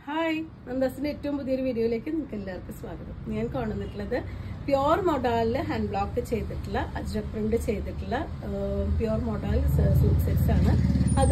hi നന്ദാസിന്റെ ഏറ്റവും പുതിയൊരു വീഡിയോയിലേക്ക് നിങ്ങൾക്ക് എല്ലാവർക്കും സ്വാഗതം ഞാൻ കൊണ്ടുവന്നിട്ടുള്ളത് പ്യോർ മൊഡാലിൽ ഹാൻഡ് ബ്ലോക്ക് ചെയ്തിട്ടുള്ള അജ്രക് പ്രിന്റ് ചെയ്തിട്ടുള്ള പ്യോർ മൊഡാൽ സൂട്ട് സെറ്റ്സ് ആണ് അത്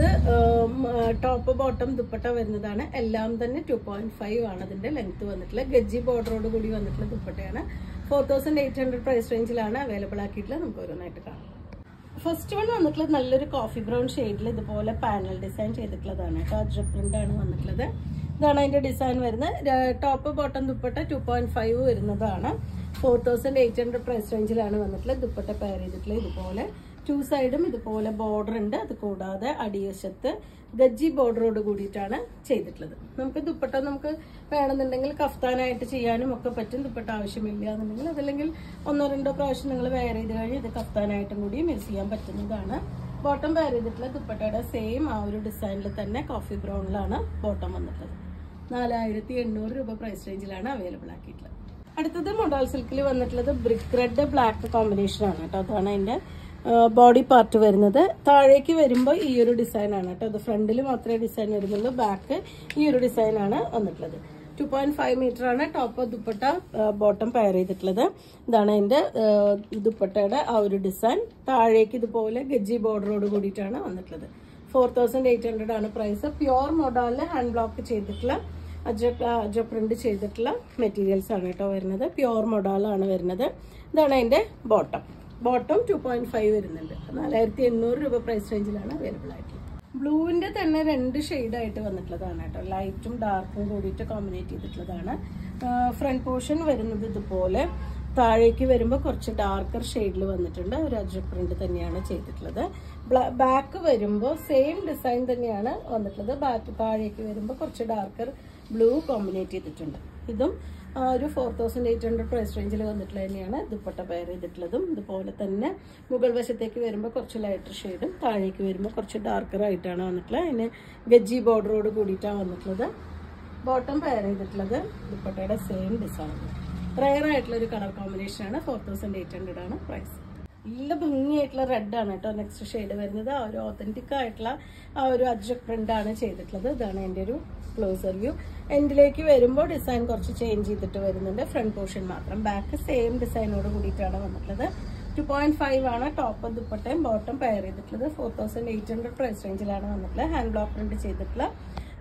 ടോപ്പ് ബോട്ടം ദുപ്പട്ട വരുന്നതാണ് എല്ലാം തന്നെ ടു പോയിന്റ് ഫൈവ് ആണ് അതിന്റെ ലെങ്ത് വന്നിട്ടുള്ള ഗജ്ജി ബോർഡറോട് കൂടി വന്നിട്ടുള്ള ദുപ്പട്ടയാണ് four thousand eight hundred price റേഞ്ചിലാണ് അവൈലബിൾ ആക്കിയിട്ടുള്ളത് നമുക്ക് ഓരോന്നായിട്ട് കാണാം ഫസ്റ്റ് വൺ വന്നിട്ടുള്ളത് നല്ലൊരു കോഫി ബ്രൗൺ ഷെയ്ഡിൽ ഇതുപോലെ പാനൽ ഡിസൈൻ ചെയ്തിട്ടുള്ളതാണ് കേട്ടോ അജ്രക് പ്രിന്റ് ആണ് വന്നിട്ടുള്ളത് ഇതാണ് അതിന്റെ ഡിസൈൻ വരുന്നത് top bottom dupatta two point five വരുന്നതാണ് four thousand eight hundred price റേഞ്ചിലാണ് വന്നിട്ടുള്ളത് ദുപ്പട്ട പെയർ ചെയ്തിട്ടുള്ളത് ഇതുപോലെ ടു സൈഡും ഇതുപോലെ ബോർഡർ ഉണ്ട് അത് കൂടാതെ അടിവശത്ത് ഗജ്ജി ബോർഡറോട് കൂടിയിട്ടാണ് ചെയ്തിട്ടുള്ളത് നമുക്ക് ദുപ്പട്ട നമുക്ക് വേണമെന്നുണ്ടെങ്കിൽ കഫ്താനായിട്ട് ചെയ്യാനും ഒക്കെ പറ്റും ദുപ്പട്ട ആവശ്യമില്ല എന്നുണ്ടെങ്കിൽ അതല്ലെങ്കിൽ ഒന്നോ രണ്ടോ പ്രാവശ്യം നിങ്ങൾ വെയർ ചെയ്ത് കഴിഞ്ഞ് ഇത് കഫ്താനായിട്ടും കൂടിയും യൂസ് ചെയ്യാൻ പറ്റുന്നതാണ് ബോട്ടം വെയർ ചെയ്തിട്ടുള്ള ദുപ്പട്ടയുടെ സെയിം ആ ഒരു ഡിസൈനിൽ തന്നെ കോഫി ബ്രൗണിലാണ് ബോട്ടം വന്നിട്ടുള്ളത് നാലായിരത്തി എണ്ണൂറ് രൂപ പ്രൈസ് റേഞ്ചിലാണ് അവൈലബിൾ ആക്കിയിട്ടുള്ളത് അടുത്തത് മൊഡാൾ സിൽക്കിൽ വന്നിട്ടുള്ളത് ബ്രിക്ക് റെഡ് ബ്ലാക്ക് കോമ്പിനേഷൻ ആണ് കേട്ടോ അതാണ് അതിന്റെ ബോഡി പാർട്ട് വരുന്നത് താഴേക്ക് വരുമ്പോൾ ഈ ഒരു ഡിസൈൻ ആണ് കേട്ടോ അത് ഫ്രണ്ടിൽ മാത്രമേ ഡിസൈൻ വരുന്നുള്ളൂ ബാക്ക് ഈ ഒരു ഡിസൈൻ ആണ് വന്നിട്ടുള്ളത് ടു പോയിന്റ് ഫൈവ് മീറ്റർ ആണ് ടോപ്പ് ദുപ്പട്ട ബോട്ടം പെയർ ചെയ്തിട്ടുള്ളത് ഇതാണ് അതിന്റെ ദുപ്പട്ടയുടെ ആ ഒരു ഡിസൈൻ താഴേക്ക് ഇതുപോലെ ഗജ്ജി ബോർഡറോട് കൂടിയിട്ടാണ് വന്നിട്ടുള്ളത് ഫോർ തൗസൻഡ് എയ്റ്റ് ഹൺഡ്രഡ് ആണ് പ്രൈസ് പ്യോർ മോഡലിൽ ഹാൻഡ് ബ്ലോക്ക് ചെയ്തിട്ടുള്ള അജ അജ പ്രിന്റ് ചെയ്തിട്ടുള്ള മെറ്റീരിയൽസ് ആണ് കേട്ടോ വരുന്നത് പ്യോർ മൊഡാലാണ് വരുന്നത് ഇതാണ് അതിന്റെ bottom bottom two point five വരുന്നുണ്ട് നാലായിരത്തി എണ്ണൂറ് രൂപ പ്രൈസ് റേഞ്ചിലാണ് അവൈലബിൾ ആയിട്ടുള്ളത് ബ്ലൂവിന്റെ തന്നെ രണ്ട് ആയിട്ട് വന്നിട്ടുള്ളതാണ് കേട്ടോ ലൈറ്റും ഡാർക്കും കൂടിയിട്ട് കോമ്പിനേറ്റ് ചെയ്തിട്ടുള്ളതാണ് ഫ്രണ്ട് പോർഷൻ വരുന്നത് ഇതുപോലെ താഴേക്ക് വരുമ്പോൾ കുറച്ച് ഡാർക്കർ ഷെയ്ഡിൽ വന്നിട്ടുണ്ട് ഒരു അജ പ്രിന്റ് തന്നെയാണ് ചെയ്തിട്ടുള്ളത് ബാക്ക് വരുമ്പോൾ സെയിം ഡിസൈൻ തന്നെയാണ് വന്നിട്ടുള്ളത് ബാക്ക് താഴേക്ക് വരുമ്പോൾ കുറച്ച് ഡാർക്കർ ബ്ലൂ കോമ്പിനേറ്റ് ചെയ്തിട്ടുണ്ട് ഇതും ഒരു four thousand eight hundred price റേഞ്ചിൽ വന്നിട്ടുള്ള തന്നെയാണ് ദുപ്പട്ട പെയർ ചെയ്തിട്ടുള്ളതും ഇതുപോലെ തന്നെ മുകൾ വശത്തേക്ക് വരുമ്പോൾ കുറച്ച് ലൈറ്റർ ഷെയ്ഡും താഴേക്ക് വരുമ്പോൾ കുറച്ച് ഡാർക്കർ ആയിട്ടാണ് വന്നിട്ടുള്ളത് അതിന് ഗജ്ജി ബോർഡറോട് കൂടിയിട്ടാണ് വന്നിട്ടുള്ളത് ബോട്ടം പെയർ ചെയ്തിട്ടുള്ളത് ദുപ്പട്ടയുടെ സെയിം ഡിസൈൻ റയർ ആയിട്ടുള്ള ഒരു കളർ കോമ്പിനേഷൻ ആണ് ഫോർ തൗസൻഡ് എയ്റ്റ് ഹൺഡ്രഡ് ആണ് പ്രൈസ് നല്ല ഭംഗിയായിട്ടുള്ള റെഡ് ആണ് കേട്ടോ നെക്സ്റ്റ് ഷെയ്ഡ് വരുന്നത് ആ ഒരു ഒത്തന്റിക് ആയിട്ടുള്ള ആ ഒരു അജ്രക് പ്രിന്റ് ആണ് ചെയ്തിട്ടുള്ളത് ഇതാണ് എൻ്റെ ഒരു ക്ലോസർ വ്യൂ എൻഡിലേക്ക് വരുമ്പോൾ ഡിസൈൻ കുറച്ച് ചേഞ്ച് ചെയ്തിട്ട് വരുന്നുണ്ട് ഫ്രണ്ട് പോർഷൻ മാത്രം ബാക്ക് സെയിം ഡിസൈനോട് കൂടിയിട്ടാണ് വന്നിട്ടുള്ളത് ടു പോയിന്റ് ഫൈവ് ആണ് ടോപ്പ് ദുപ്പട്ടയും ബോട്ടം പെയർ ചെയ്തിട്ടുള്ളത് four thousand eight hundred price റേഞ്ചിലാണ് വന്നിട്ടുള്ളത് ഹാൻഡ് ബ്ലോക്ക് പ്രിന്റ് ചെയ്തിട്ടുള്ള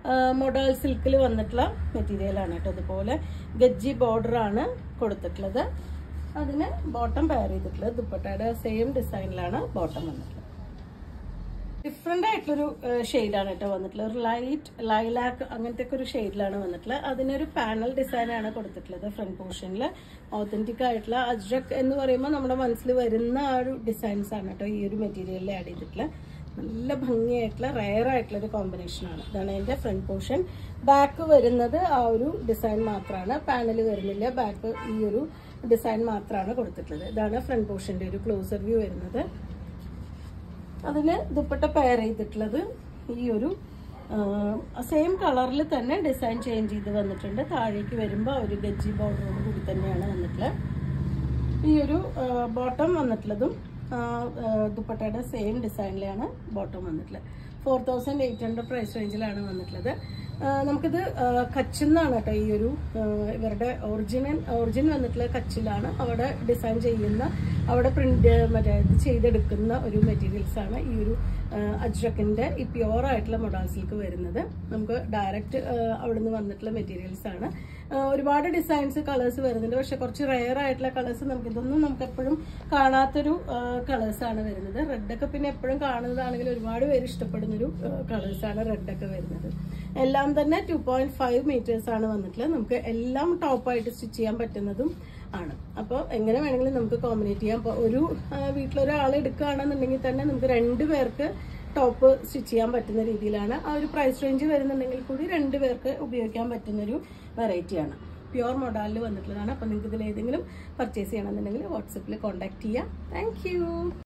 മൊഡൽ സിൽക്കിൽ വന്നിട്ടുള്ള മെറ്റീരിയൽ ആണ് കേട്ടോ അതുപോലെ ഗജ്ജി ബോർഡർ ആണ് കൊടുത്തിട്ടുള്ളത് അതിന് ബോട്ടം പെയർ ചെയ്തിട്ടുള്ളത് ദുപ്പട്ടയുടെ സെയിം ഡിസൈനിലാണ് ബോട്ടം വന്നിട്ടുള്ളത് ഡിഫറെൻ്റ് ആയിട്ടുള്ളൊരു ഷെയ്ഡാണ് കേട്ടോ വന്നിട്ടുള്ളത് ഒരു ലൈറ്റ് ലൈലാക്ക് അങ്ങനത്തെ ഒക്കെ ഒരു ഷെയ്ഡിലാണ് വന്നിട്ടുള്ളത് അതിനൊരു പാനൽ ഡിസൈനാണ് കൊടുത്തിട്ടുള്ളത് ഫ്രണ്ട് പോർഷനിൽ ഓത്തന്റിക് ആയിട്ടുള്ള അജ്രക് എന്ന് പറയുമ്പോൾ നമ്മുടെ മനസ്സിൽ വരുന്ന ആ ഒരു ഡിസൈൻസ് ആണ് കേട്ടോ ഈ ഒരു മെറ്റീരിയലിൽ ആഡ് ചെയ്തിട്ടുള്ളത് നല്ല ഭംഗിയായിട്ടുള്ള റയർ ആയിട്ടുള്ള ഒരു കോമ്പിനേഷൻ ആണ് ഇതാണ് അതിന്റെ ഫ്രണ്ട് പോർഷൻ ബാക്ക് വരുന്നത് ആ ഒരു ഡിസൈൻ മാത്രമാണ് പാനൽ വരുന്നില്ല ബാക്ക് ഈ ഒരു ഡിസൈൻ മാത്രമാണ് കൊടുത്തിട്ടുള്ളത് ഇതാണ് ഫ്രണ്ട് പോർഷന്റെ ഒരു ക്ലോസർ വ്യൂ വരുന്നത് അതിന് ദുപ്പട്ട പെയർ ചെയ്തിട്ടുള്ളത് ഈ ഒരു സെയിം കളറിൽ തന്നെ ഡിസൈൻ ചേഞ്ച് ചെയ്ത് വന്നിട്ടുണ്ട് താഴേക്ക് വരുമ്പോൾ ഒരു ഗജ്ജി ബോർഡറോട് കൂടി തന്നെയാണ് വന്നിട്ടുള്ളത് ഈ ഒരു ബോട്ടം വന്നിട്ടുള്ളതും ദുപ്പട്ടയുടെ സെയിം ഡിസൈനിലാണ് ബോട്ടം വന്നിട്ടുള്ളത് four thousand eight hundred price റേഞ്ചിലാണ് വന്നിട്ടുള്ളത് നമുക്കിത് കച്ചിന്നാണ് കേട്ടോ ഈ ഒരു ഇവരുടെ ഒറിജിനൽ ഒറിജിൻ വന്നിട്ടുള്ള കച്ചിലാണ് അവിടെ ഡിസൈൻ ചെയ്യുന്ന അവിടെ പ്രിന്റ് മറ്റേ ഇത് ചെയ്തെടുക്കുന്ന ഒരു മെറ്റീരിയൽസ് ആണ് ഈ ഒരു അജ്രക്കിന്റെ ഈ പ്യുവർ ആയിട്ടുള്ള മൊഡാൾ സിൽക്ക് വരുന്നത് നമുക്ക് ഡയറക്റ്റ് അവിടെ നിന്ന് വന്നിട്ടുള്ള മെറ്റീരിയൽസ് ആണ് ഒരുപാട് ഡിസൈൻസ് കളേഴ്സ് വരുന്നുണ്ട് പക്ഷെ കുറച്ച് റെയർ ആയിട്ടുള്ള കളേഴ്സ് നമുക്ക് ഇതൊന്നും നമുക്ക് എപ്പോഴും കാണാത്തൊരു കളേഴ്സ് ആണ് വരുന്നത് റെഡൊക്കെ പിന്നെ എപ്പോഴും കാണുന്നതാണെങ്കിൽ ഒരുപാട് പേര് ഇഷ്ടപ്പെടുന്ന ഒരു കളേഴ്സ് ആണ് റെഡൊക്കെ വരുന്നത് എല്ലാം തന്നെ ടു പോയിന്റ് ഫൈവ് മീറ്റേഴ്സ് ആണ് വന്നിട്ടുള്ളത് നമുക്ക് എല്ലാം ടോപ്പായിട്ട് സ്റ്റിച്ച് ചെയ്യാൻ പറ്റുന്നതും ആണ് അപ്പോൾ എങ്ങനെ വേണമെങ്കിലും നമുക്ക് കോമ്പിനേറ്റ് ചെയ്യാം അപ്പോൾ ഒരു വീട്ടിലൊരാൾ എടുക്കുകയാണെന്നുണ്ടെങ്കിൽ തന്നെ നമുക്ക് രണ്ട് പേർക്ക് ടോപ്പ് സ്റ്റിച്ച് ചെയ്യാൻ പറ്റുന്ന രീതിയിലാണ് ആ ഒരു പ്രൈസ് റേഞ്ച് വരുന്നുണ്ടെങ്കിൽ കൂടി രണ്ട് പേർക്ക് ഉപയോഗിക്കാൻ പറ്റുന്ന ഒരു വെറൈറ്റിയാണ് പ്യുവർ മൊഡാലിൽ വന്നിട്ടുള്ളതാണ് അപ്പോൾ നിങ്ങൾക്ക് ഇതിൽ ഏതെങ്കിലും പർച്ചേസ് ചെയ്യണമെന്നുണ്ടെങ്കിൽ വാട്സപ്പിൽ കോൺടാക്ട് ചെയ്യാം താങ്ക്